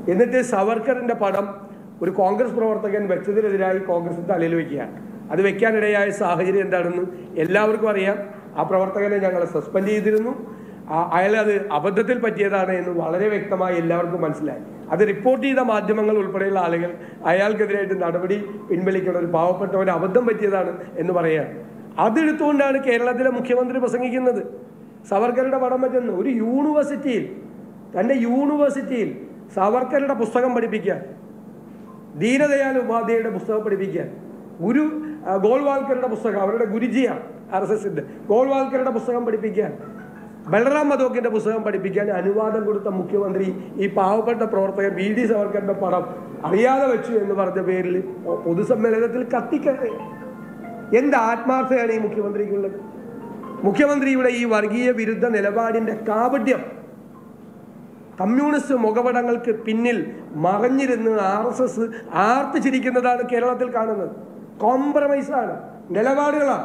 എന്നിട്ട് സവർക്കറിന്റെ പടം ഒരു കോൺഗ്രസ് പ്രവർത്തകൻ വെച്ചതിനെതിരായി കോൺഗ്രസ് തലയിൽ വെക്കുകയാണ് അത് വെക്കാനിടയായ സാഹചര്യം എന്താണെന്ന് എല്ലാവർക്കും അറിയാം ആ പ്രവർത്തകനെ ഞങ്ങൾ സസ്പെൻഡ് ചെയ്തിരുന്നു ആ- അയാൾ അത് അബദ്ധത്തിൽ പറ്റിയതാണ് എന്ന് വളരെ വ്യക്തമായി എല്ലാവർക്കും മനസ്സിലായി അത് റിപ്പോർട്ട് ചെയ്ത മാധ്യമങ്ങൾ ഉൾപ്പെടെയുള്ള ആളുകൾ അയാൾക്കെതിരായിട്ട് നടപടി പിൻവലിക്കണം ഒരു പാവപ്പെട്ടവന് അബദ്ധം പറ്റിയതാണ് എന്ന് പറയുകയാണ് അതെടുത്തുകൊണ്ടാണ് കേരളത്തിലെ മുഖ്യമന്ത്രി പ്രസംഗിക്കുന്നത് സവർക്കറുടെ പടം വെച്ചെന്ന് ഒരു യൂണിവേഴ്സിറ്റിയിൽ തൻ്റെ യൂണിവേഴ്സിറ്റിയിൽ സവർക്കറുടെ പുസ്തകം പഠിപ്പിക്കാൻ ദീനദയാൽ ഉപാധ്യായയുടെ പുസ്തകം പഠിപ്പിക്കാൻ ഗുരു ആ, ഗോൾവാൾക്കറുടെ പുസ്തകം അവരുടെ ഗുരുജിയാണ് ആർ എസ് എസിന്റെ ഗോൾവാൾക്കറുടെ പുസ്തകം പഠിപ്പിക്കാൻ ബലറാം മധോക്കിന്റെ പുസ്തകം പഠിപ്പിക്കാൻ അനുവാദം കൊടുത്ത മുഖ്യമന്ത്രി ഈ പാവപ്പെട്ട പ്രവർത്തകൻ വി ഡി സവർക്കറിന്റെ പടം അറിയാതെ വെച്ചു എന്ന് പറഞ്ഞ പേരിൽ പൊതുസമ്മേളനത്തിൽ കത്തിക്കയറി എന്ത് ആത്മാർത്ഥതയാണ് ഈ മുഖ്യമന്ത്രിക്കുള്ളത് മുഖ്യമന്ത്രിയുടെ ഈ വർഗീയ വിരുദ്ധ നിലപാടിന്റെ കാപട്യം കമ്മ്യൂണിസ്റ്റ് മുഖപടങ്ങൾക്ക് പിന്നിൽ മറഞ്ഞിരുന്ന് ആർ എസ് എസ് ആർത്ത് ചിരിക്കുന്നതാണ് കേരളത്തിൽ കാണുന്നത് കോംപ്രമൈസാണ് നിലപാടുകളാണ്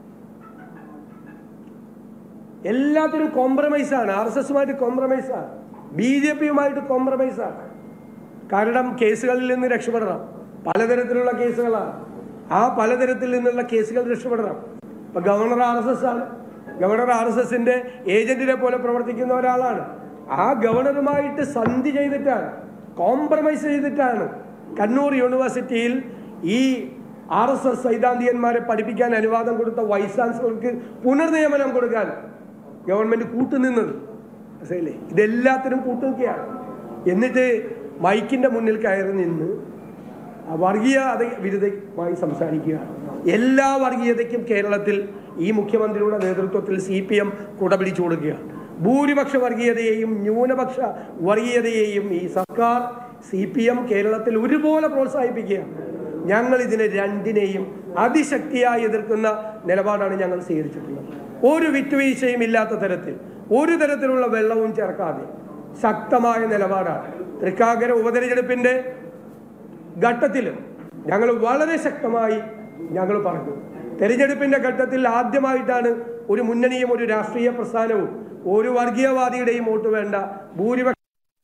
എല്ലാത്തിനും കോംപ്രമൈസാണ് ആർ എസ് എസുമായിട്ട് കോംപ്രമൈസാണ് ബി ജെ പിയുമായിട്ട് കോംപ്രമൈസാണ് കാരണം കേസുകളിൽ നിന്ന് രക്ഷപ്പെടണം പലതരത്തിലുള്ള കേസുകളാണ് ആ പലതരത്തിൽ നിന്നുള്ള കേസുകൾ രക്ഷപ്പെടണം ഇപ്പൊ ഗവർണർ ആർ എസ് എസ് ആണ് ഗവർണർ ആർ എസ് എസിന്റെ ഏജന്റിനെ പോലെ പ്രവർത്തിക്കുന്ന ഒരാളാണ് ആ ഗവർണറുമായിട്ട് സന്ധി ചെയ്തിട്ടാണ് കോംപ്രമൈസ് ചെയ്തിട്ടാണ് കണ്ണൂർ യൂണിവേഴ്സിറ്റിയിൽ ഈ ആർ എസ് എസ് സൈദ്ധാന്തികന്മാരെ പഠിപ്പിക്കാൻ അനുവാദം കൊടുത്ത വൈസ് ചാൻസലർക്ക് പുനർനിയമനം കൊടുക്കാൻ ഗവൺമെന്റ് കൂട്ടുനിന്നത് മനസ്സിലായില്ലേ ഇതെല്ലാത്തിനും കൂട്ടുനിൽക്കുകയാണ് എന്നിട്ട് മൈക്കിന്റെ മുന്നിൽ കയറി നിന്ന് ആ വർഗീയത വിരുദ്ധമായി സംസാരിക്കുകയാണ് എല്ലാ വർഗീയതയ്ക്കും കേരളത്തിൽ ഈ മുഖ്യമന്ത്രിയുടെ നേതൃത്വത്തിൽ സി പി എം കുടപിടിച്ചു കൊടുക്കുകയാണ് ഭൂരിപക്ഷ വർഗീയതയെയും ന്യൂനപക്ഷ വർഗീയതയെയും ഈ സർക്കാർ സി പി എം കേരളത്തിൽ ഒരുപോലെ പ്രോത്സാഹിപ്പിക്കുകയാണ് ഞങ്ങൾ ഇതിനെ രണ്ടിനെയും അതിശക്തിയായി എതിർക്കുന്ന നിലപാടാണ് ഞങ്ങൾ സ്വീകരിച്ചിട്ടുള്ളത് ഒരു വിട്ടുവീഴ്ചയും ഇല്ലാത്ത തരത്തിൽ ഒരു തരത്തിലുള്ള വെള്ളവും ചേർക്കാതെ ശക്തമായ നിലപാടാണ് തൃക്കാക്കര ഉപതെരഞ്ഞെടുപ്പിന്റെ ഘട്ടത്തിലും ഞങ്ങൾ വളരെ ശക്തമായി ഞങ്ങൾ പറഞ്ഞു തെരഞ്ഞെടുപ്പിന്റെ ഘട്ടത്തിൽ ആദ്യമായിട്ടാണ് ഒരു മുന്നണിയും ഒരു രാഷ്ട്രീയ പ്രസ്ഥാനവും ഒരു വർഗീയവാദിയുടെയും വോട്ട് വേണ്ട ഭൂരിപക്ഷ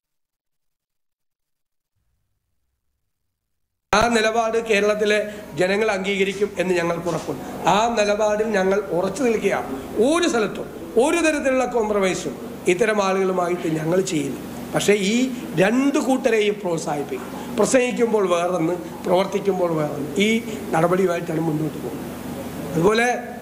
ആ നിലപാട് കേരളത്തിലെ ജനങ്ങൾ അംഗീകരിക്കും എന്ന് ഞങ്ങൾക്ക് ഉറപ്പുണ്ട് ആ നിലപാടിൽ ഞങ്ങൾ ഉറച്ചു നിൽക്കുകയാണ് ഒരു സ്ഥലത്തും ഒരു തരത്തിലുള്ള കോംപ്രമൈസും ഇത്തരം ആളുകളുമായിട്ട് ഞങ്ങൾ ചെയ്യില്ല പക്ഷേ ഈ രണ്ട് കൂട്ടരെയും പ്രോത്സാഹിപ്പിക്കും പ്രസംഗിക്കുമ്പോൾ വേറൊന്ന് പ്രവർത്തിക്കുമ്പോൾ വേറൊന്ന് ഈ നടപടിയുമായിട്ടാണ് മുന്നോട്ട് പോകുന്നത് അതുപോലെ